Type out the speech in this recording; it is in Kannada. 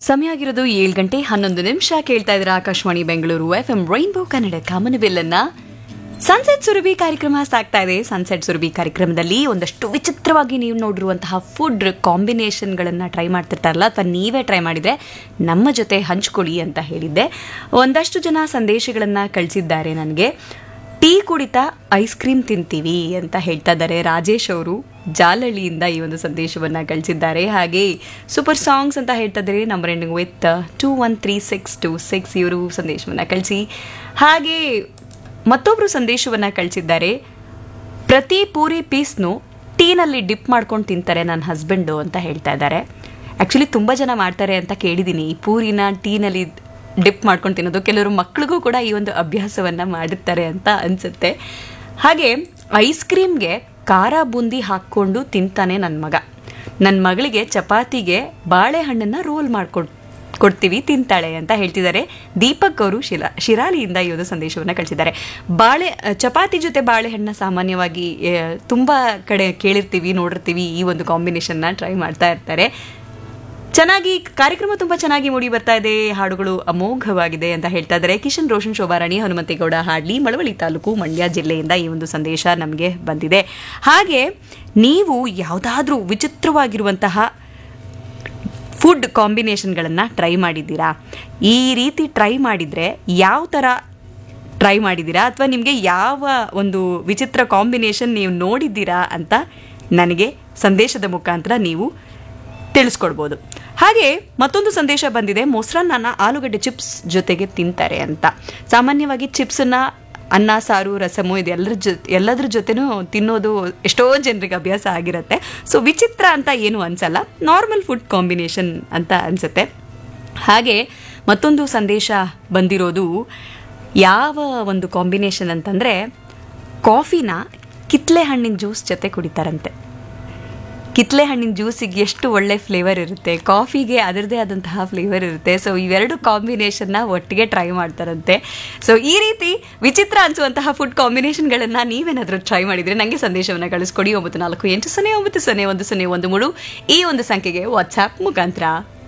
ಸಮಯ ಆಗಿರೋದು ಏಳು ಗಂಟೆ ಹನ್ನೊಂದು ನಿಮಿಷ ಕೇಳ್ತಾ ಇದ್ರೆ Akashvani Bengaluru F M rainbow Kannada ಕಾಮನಬಿಲ್ಲನ್ನ ಸನ್ಸೆಟ್ ಸುರಭಿ ಕಾರ್ಯಕ್ರಮ ಸಾಗ್ತಾ ಇದೆ ಸನ್ಸೆಟ್ ಸುರಭಿ ಕಾರ್ಯಕ್ರಮದಲ್ಲಿ ಒಂದಷ್ಟು ವಿಚಿತ್ರವಾಗಿ ನೀವು ನೋಡಿರುವಂತಹ ಫುಡ್ ಕಾಂಬಿನೇಷನ್ಗಳನ್ನು ಟ್ರೈ ಮಾಡ್ತಿರ್ತಾರಲ್ಲ ಅಥವಾ ನೀವೇ ಟ್ರೈ ಮಾಡಿದರೆ ನಮ್ಮ ಜೊತೆ ಹಂಚ್ಕೊಳ್ಳಿ ಅಂತ ಹೇಳಿದ್ದೆ ಒಂದಷ್ಟು ಜನ ಸಂದೇಶಗಳನ್ನು ಕಳಿಸಿದ್ದಾರೆ ನನಗೆ ಟೀ ಕುಡಿತಾ ಐಸ್ ಕ್ರೀಮ್ ತಿಂತೀವಿ ಅಂತ ಹೇಳ್ತಾ ಇದ್ದಾರೆ ರಾಜೇಶ್ ಅವರು ಜಾಲಹಳ್ಳಿಯಿಂದ ಈ ಒಂದು ಸಂದೇಶವನ್ನು ಕಳಿಸಿದ್ದಾರೆ ಹಾಗೆ ಸೂಪರ್ ಸಾಂಗ್ಸ್ ಅಂತ ಹೇಳ್ತಾ ಇದ್ದಾರೆ number ending with two one three six two six ಇವರು ಸಂದೇಶವನ್ನು ಕಳಿಸಿ ಹಾಗೆ ಮತ್ತೊಬ್ಬರು ಸಂದೇಶವನ್ನು ಕಳಿಸಿದ್ದಾರೆ ಪ್ರತಿ ಪೂರಿ ಪೀಸ್ನು ಟೀನಲ್ಲಿ ಡಿಪ್ ಮಾಡ್ಕೊಂಡು ತಿಂತಾರೆ ನನ್ನ ಹಸ್ಬೆಂಡು ಅಂತ ಹೇಳ್ತಾ ಇದ್ದಾರೆ ಆ್ಯಕ್ಚುಲಿ ತುಂಬ ಜನ ಮಾಡ್ತಾರೆ ಅಂತ ಕೇಳಿದ್ದೀನಿ ಈ ಪೂರಿನ ಟೀನಲ್ಲಿ ಡಿಪ್ ಮಾಡ್ಕೊಂಡು ತಿನ್ನೋದು ಕೆಲವರು ಮಕ್ಳಿಗೂ ಕೂಡ ಈ ಒಂದು ಅಭ್ಯಾಸವನ್ನು ಮಾಡಿರ್ತಾರೆ ಅಂತ ಅನಿಸುತ್ತೆ ಹಾಗೆ ಐಸ್ ಕ್ರೀಮ್ಗೆ ಖಾರ ಬೂಂದಿ ಹಾಕ್ಕೊಂಡು ತಿಂತಾನೆ ನನ್ನ ಮಗ ನನ್ನ ಮಗಳಿಗೆ ಚಪಾತಿಗೆ ಬಾಳೆಹಣ್ಣನ್ನು ರೋಲ್ ಮಾಡ್ಕೊಂಡು ಕೊಡ್ತೀವಿ ತಿಂತಾಳೆ ಅಂತ ಹೇಳ್ತಿದ್ದಾರೆ ದೀಪಕ್ ಅವರು ಶಿಲಾ ಶಿರಾಲಿಯಿಂದ ಈ ಒಂದು ಸಂದೇಶವನ್ನು ಕಳಿಸಿದ್ದಾರೆ ಬಾಳೆ ಚಪಾತಿ ಜೊತೆ ಬಾಳೆಹಣ್ಣ ಸಾಮಾನ್ಯವಾಗಿ ಆ, ತುಂಬಾ ಕಡೆ ಕೇಳಿರ್ತೀವಿ ನೋಡಿರ್ತೀವಿ ಈ ಒಂದು ಕಾಂಬಿನೇಷನ್ನ ಟ್ರೈ ಮಾಡ್ತಾ ಇರ್ತಾರೆ ಚೆನ್ನಾಗಿ ಕಾರ್ಯಕ್ರಮ ತುಂಬಾ ಚೆನ್ನಾಗಿ ಮೂಡಿ ಬರ್ತಾ ಇದೆ ಹಾಡುಗಳು ಅಮೋಘವಾಗಿದೆ ಅಂತ ಹೇಳ್ತಾ ಇದ್ದಾರೆ ಕಿಶನ್ ರೋಷನ್ ಶೋಭಾರಾಣಿ ಹನುಮಂತೇಗೌಡ ಹಾಡ್ಲಿ ಮಳವಳ್ಳಿ ತಾಲೂಕು ಮಂಡ್ಯ ಜಿಲ್ಲೆಯಿಂದ ಈ ಒಂದು ಸಂದೇಶ ನಮಗೆ ಬಂದಿದೆ ಹಾಗೆ ನೀವು ಯಾವುದಾದ್ರೂ ವಿಚಿತ್ರವಾಗಿರುವಂತಹ ಫುಡ್ ಕಾಂಬಿನೇಷನ್ಗಳನ್ನು ಟ್ರೈ ಮಾಡಿದ್ದೀರಾ ಈ ರೀತಿ ಟ್ರೈ ಮಾಡಿದರೆ ಯಾವ ಥರ ಟ್ರೈ ಮಾಡಿದ್ದೀರಾ ಅಥವಾ ನಿಮಗೆ ಯಾವ ಒಂದು ವಿಚಿತ್ರ ಕಾಂಬಿನೇಷನ್ ನೀವು ನೋಡಿದ್ದೀರಾ ಅಂತ ನನಗೆ ಸಂದೇಶದ ಮುಖಾಂತರ ನೀವು ತಿಳಿಸ್ಕೊಡ್ಬೋದು ಹಾಗೆ ಮತ್ತೊಂದು ಸಂದೇಶ ಬಂದಿದೆ ಮೊಸರನ್ನ ಆಲೂಗಡ್ಡೆ ಚಿಪ್ಸ್ ಜೊತೆಗೆ ತಿಂತಾರೆ ಅಂತ ಸಾಮಾನ್ಯವಾಗಿ ಚಿಪ್ಸನ್ನ ಅನ್ನ ಸಾರು ರಸಮು ಇದೆಲ್ಲರ ಜೊತೆ ಎಲ್ಲದ್ರ ಜೊತೆನೂ ತಿನ್ನೋದು ಎಷ್ಟೋ ಜನರಿಗೆ ಅಭ್ಯಾಸ ಆಗಿರುತ್ತೆ ಸೊ ವಿಚಿತ್ರ ಅಂತ ಏನು ಅನ್ಸಲ್ಲ ನಾರ್ಮಲ್ ಫುಡ್ ಕಾಂಬಿನೇಷನ್ ಅಂತ ಅನ್ಸುತ್ತೆ ಹಾಗೆ ಮತ್ತೊಂದು ಸಂದೇಶ ಬಂದಿರೋದು ಯಾವ ಒಂದು ಕಾಂಬಿನೇಷನ್ ಅಂತಂದರೆ ಕಾಫಿನ ಕಿತ್ಲೆ ಹಣ್ಣಿನ ಜ್ಯೂಸ್ ಜೊತೆ ಕುಡಿತಾರಂತೆ ಕಿತ್ಲೆ ಹಣ್ಣಿನ ಜ್ಯೂಸಿಗೆ ಎಷ್ಟು ಒಳ್ಳೆ ಫ್ಲೇವರ್ ಇರುತ್ತೆ ಕಾಫಿಗೆ ಅದರದೇ ಆದಂತಹ ಫ್ಲೇವರ್ ಇರುತ್ತೆ ಸೊ ಇವೆರಡು ಕಾಂಬಿನೇಷನ್ನ ಒಟ್ಟಿಗೆ ಟ್ರೈ ಮಾಡ್ತಾರಂತೆ ಸೊ ಈ ರೀತಿ ವಿಚಿತ್ರ ಅನಿಸುವಂತಹ ಫುಡ್ ಕಾಂಬಿನೇಷನ್ಗಳನ್ನು ನೀವೇನಾದರೂ ಟ್ರೈ ಮಾಡಿದರೆ ನನಗೆ ಸಂದೇಶವನ್ನು ಕಳಿಸ್ಕೊಡಿ ಒಂಬತ್ತು ನಾಲ್ಕು ಎಂಟು ಸೊನ್ನೆ ಒಂಬತ್ತು ಸೊನ್ನೆ ಒಂದು ಸೊನ್ನೆ ಒಂದು ಮೂರು ಈ ಒಂದು ಸಂಖ್ಯೆಗೆ ವಾಟ್ಸ್ಆ್ಯಪ್ ಮುಖಾಂತರ